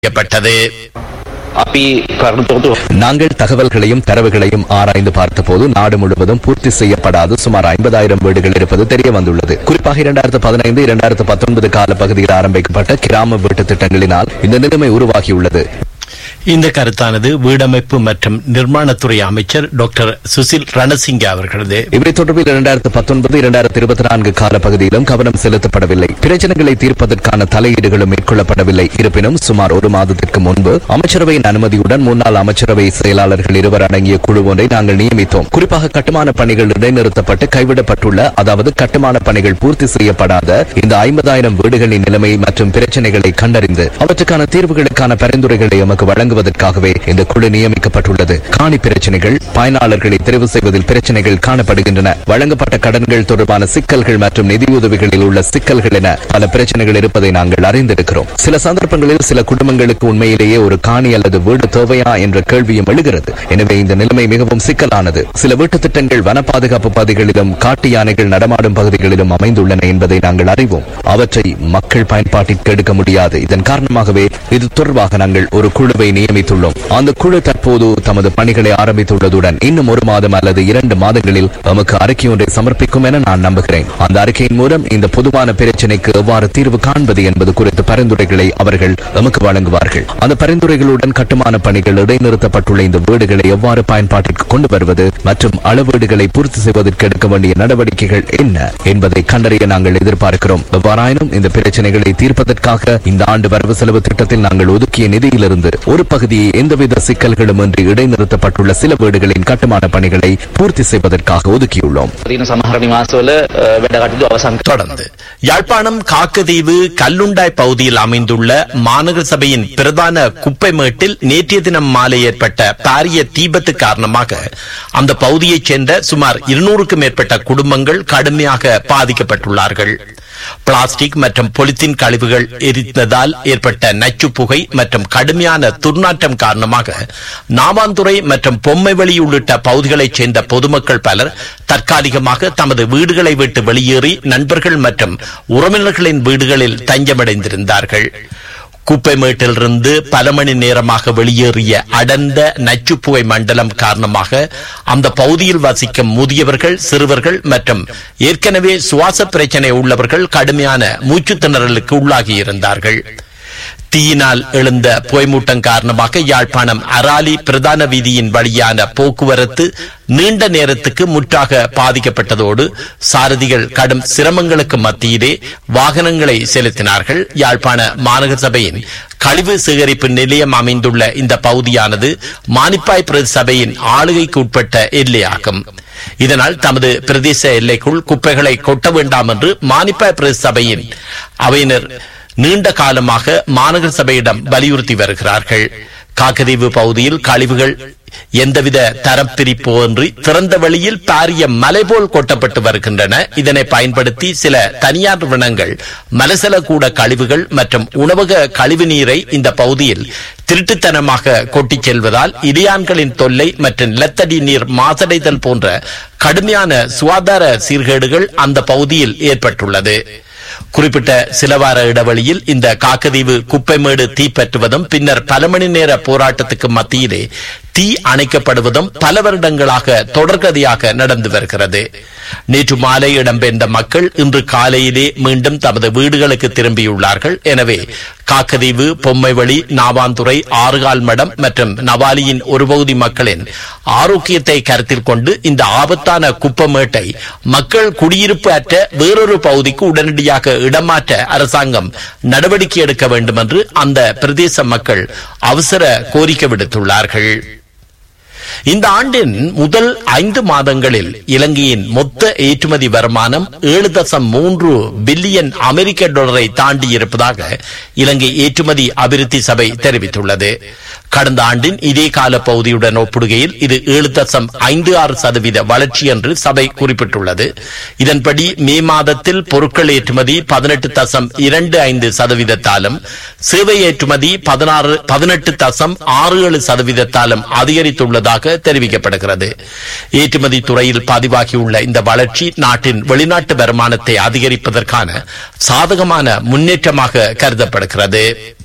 செய்யப்பட்டது අපි කරුණු තොරතුරු நாங்கள் தகவல்களையும் தரவுகளையும் ஆராய்ந்து பார்த்தபோது நாடு முழுவதும் பூர்த்தி செய்யப்படாத சுமார் ஐம்பதாயிரம் வீடுகள் இருப்பது தெரிய வந்துள்ளது குறிப்பாக இரண்டாயிரத்து பதினைந்து இரண்டாயிரத்து பத்தொன்பது கால பகுதியில் ஆரம்பிக்கப்பட்ட கிராம வீட்டு திட்டங்களினால் இந்த நிலைமை உருவாகியுள்ளது இந்த கருத்தானது வீடமைப்பு மற்றும் நிர்மாணத்துறை அமைச்சர் டாக்டர் சுசில் ரணசிங்க அவர்களது இவை தொடர்பில் இரண்டாயிரத்து பத்தொன்பது இரண்டாயிரத்து இருபத்தி நான்கு கால பகுதியிலும் கவனம் செலுத்தப்படவில்லை பிரச்சனைகளை தீர்ப்பதற்கான தலையீடுகளும் மேற்கொள்ளப்படவில்லை இருப்பினும் சுமார் ஒரு மாதத்திற்கு முன்பு அமைச்சரவையின் அனுமதியுடன் முன்னாள் அமைச்சரவை செயலாளர்கள் இருவர் அடங்கிய குழு ஒன்றை நாங்கள் நியமித்தோம் குறிப்பாக கட்டுமான பணிகள் இடைநிறுத்தப்பட்டு கைவிடப்பட்டுள்ள அதாவது கட்டுமான பணிகள் பூர்த்தி செய்யப்படாத இந்த ஐம்பதாயிரம் வீடுகளின் நிலைமை மற்றும் பிரச்சனைகளை கண்டறிந்து அவற்றுக்கான தீர்வுகளுக்கான பரிந்துரைகளை எமக்கு வழங்குவதற்காகவே இந்த குழு நியமிக்கப்பட்டுள்ளது காணி பிரச்சனைகள் பயனாளர்களை தெரிவு செய்வதில் பிரச்சனைகள் காணப்படுகின்றன வழங்கப்பட்ட கடன்கள் தொடர்பான சிக்கல்கள் மற்றும் நிதியுதவிகளில் உள்ள சிக்கல்கள் என பல பிரச்சனைகள் இருப்பதை நாங்கள் அறிந்திருக்கிறோம் சில சந்தர்ப்பங்களில் சில குடும்பங்களுக்கு உண்மையிலேயே ஒரு காணி அல்லது வீடு தேவையா என்ற கேள்வியும் எழுகிறது எனவே இந்த நிலைமை மிகவும் சிக்கலானது சில வீட்டு திட்டங்கள் வன பாதுகாப்பு பகுதிகளிலும் காட்டு யானைகள் நடமாடும் பகுதிகளிலும் அமைந்துள்ளன என்பதை நாங்கள் அறிவோம் அவற்றை மக்கள் பயன்பாட்டிற்கு எடுக்க முடியாது இதன் காரணமாகவே இது தொடர்பாக நாங்கள் ஒரு குழுவை நியமித்துள்ளோம் அந்த குழு தற்போது தமது பணிகளை ஆரம்பித்துள்ளதுடன் இன்னும் ஒரு மாதம் அல்லது இரண்டு மாதங்களில் நமக்கு அறிக்கை ஒன்றை சமர்ப்பிக்கும் என நான் நம்புகிறேன் அந்த அறிக்கையின் மூலம் இந்த பொதுவான பிரச்சினைக்கு எவ்வாறு தீர்வு காண்பது என்பது குறித்த பரிந்துரைகளை அவர்கள் நமக்கு வழங்குவார்கள் அந்த பரிந்துரைகளுடன் கட்டுமான பணிகள் இடைநிறுத்தப்பட்டுள்ள இந்த வீடுகளை எவ்வாறு பயன்பாட்டிற்கு கொண்டு வருவது மற்றும் அளவீடுகளை பூர்த்தி செய்வதற்கு எடுக்க வேண்டிய நடவடிக்கைகள் என்ன என்பதை கண்டறிய நாங்கள் எதிர்பார்க்கிறோம் எவ்வாறாயினும் இந்த பிரச்சனைகளை தீர்ப்பதற்காக இந்த ஆண்டு வரவு செலவு திட்டத்தில் நாங்கள் ஒதுக்கிய நிதியிலிருந்து ஒரு பகுதியை எந்தவித சிக்கல்களும் இன்றி இடைநிறுத்தப்பட்டுள்ள சில வீடுகளின் கட்டுமான பணிகளை பூர்த்தி செய்வதற்காக ஒதுக்கியுள்ளோம் තියෙන සමහර නිවාසවල අ, වැඩ කටයුතු අවසන් தொடர்ந்து யாழ்ப்பாணம் காக்கதீவு கல்லுண்டாய் பகுதியில் அமைந்துள்ள மாநகர சபையின் பிரதான குப்பை மேட்டில் நேற்றைய தினம் மாலை ஏற்பட்ட பாரிய தீபத்து காரணமாக அந்த பகுதியைச் சேர்ந்த சுமார் இருநூறுக்கும் மேற்பட்ட குடும்பங்கள் கடுமையாக பாதிக்கப்பட்டுள்ளார்கள் பிளாஸ்டிக் மற்றும் பொலித்தீன் கழிவுகள் எரித்ததால் ஏற்பட்ட நச்சு புகை மற்றும் கடுமையான துர்நாற்றம் காரணமாக நாவாந்துறை மற்றும் பொம்மைவெளி உள்ளிட்ட பகுதிகளைச் சேர்ந்த பொதுமக்கள் பலர் தற்காலிகமாக தமது வீடுகளை விட்டு வெளியேறி நண்பர்கள் மற்றும் உறவினர்களின் வீடுகளில் தஞ்சமடைந்திருந்தார்கள் குப்பை மேட்டிலிருந்து பல மணி நேரமாக வெளியேறிய அடர்ந்த நச்சுப்புகை மண்டலம் காரணமாக அந்த பகுதியில் வசிக்கும் முதியவர்கள் சிறுவர்கள் மற்றும் ஏற்கனவே சுவாச பிரச்சனை உள்ளவர்கள் கடுமையான மூச்சுத் திணறலுக்கு உள்ளாகியிருந்தார்கள் தீயினால் எழுந்த புகைமூட்டம் காரணமாக யாழ்ப்பாணம் அராலி பிரதான வீதியின் வழியான போக்குவரத்து நீண்ட நேரத்துக்கு முற்றாக பாதிக்கப்பட்டதோடு சாரதிகள் கடும் சிரமங்களுக்கு மத்தியிலே வாகனங்களை செலுத்தினார்கள் யாழ்ப்பாண மாநகர சபையின் கழிவு சேகரிப்பு நிலையம் அமைந்துள்ள இந்த பகுதியானது மானிப்பாய் பிரதேச சபையின் ஆளுகைக்கு உட்பட்ட எல்லையாகும் இதனால் தமது பிரதேச எல்லைக்குள் குப்பைகளை கொட்ட வேண்டாம் என்று மானிப்பாய் பிரதேச சபையின் அவையினர் நீண்ட காலமாக மாநகர சபையிடம் வலியுறுத்தி வருகிறார்கள் காக்கதீவு பகுதியில் கழிவுகள் எந்தவித தரப்பிரிப்போ இன்றி திறந்த வெளியில் பாரிய மலை போல் கொட்டப்பட்டு வருகின்றன இதனை பயன்படுத்தி சில தனியார் நிறுவனங்கள் மலசல கூட கழிவுகள் மற்றும் உணவக கழிவு நீரை இந்த பகுதியில் திருட்டுத்தனமாக கொட்டிச் செல்வதால் இடியான்களின் தொல்லை மற்றும் நிலத்தடி நீர் மாசடைதல் போன்ற கடுமையான சுகாதார சீர்கேடுகள் அந்த பகுதியில் ஏற்பட்டுள்ளது குறிப்பிட்ட சில வார இடைவெளியில் இந்த காக்கதீவு குப்பைமேடு தீப்பற்றுவதும் பின்னர் பல மணி நேர போராட்டத்துக்கு மத்தியிலே தீ அணைக்கப்படுவதும் பல வருடங்களாக தொடர்கதையாக நடந்து வருகிறது நேற்று மாலை இடம்பெயர்ந்த மக்கள் இன்று காலையிலே மீண்டும் தமது வீடுகளுக்கு திரும்பியுள்ளார்கள் எனவே காக்கதீவு பொம்மைவழி நாவாந்துறை ஆறுகால் மடம் மற்றும் நவாலியின் ஒரு பகுதி மக்களின் ஆரோக்கியத்தை கருத்தில் கொண்டு இந்த ஆபத்தான குப்பமேட்டை மக்கள் குடியிருப்பு அற்ற வேறொரு பகுதிக்கு உடனடியாக இடமாற்ற அரசாங்கம் நடவடிக்கை எடுக்க வேண்டும் என்று அந்த பிரதேச மக்கள் அவசர கோரிக்கை விடுத்துள்ளார்கள் இந்த ஆண்டின் முதல் ஐந்து மாதங்களில் இலங்கையின் மொத்த ஏற்றுமதி வருமானம் ஏழு தசம் மூன்று பில்லியன் அமெரிக்க டாலரை தாண்டி இருப்பதாக இலங்கை ஏற்றுமதி அபிவிருத்தி சபை தெரிவித்துள்ளது கடந்த ஆண்டின் இதே கால பகுதியுடன் ஒப்பிடுகையில் இது ஏழு தசம் ஐந்து ஆறு சதவீத வளர்ச்சி என்று சபை குறிப்பிட்டுள்ளது இதன்படி மே மாதத்தில் பொருட்கள் ஏற்றுமதி பதினெட்டு தசம் இரண்டு ஐந்து சதவீதத்தாலும் சேவை ஏற்றுமதி பதினாறு பதினெட்டு தசம் ஆறு ஏழு சதவீதத்தாலும் அதிகரித்துள்ளதாக தெரிவிக்கப்படுகிறது ஏற்றுமதி துறையில் பதிவாகியுள்ள இந்த வளர்ச்சி நாட்டின் வெளிநாட்டு வருமானத்தை அதிகரிப்பதற்கான சாதகமான முன்னேற்றமாக கருதப்படுகிறது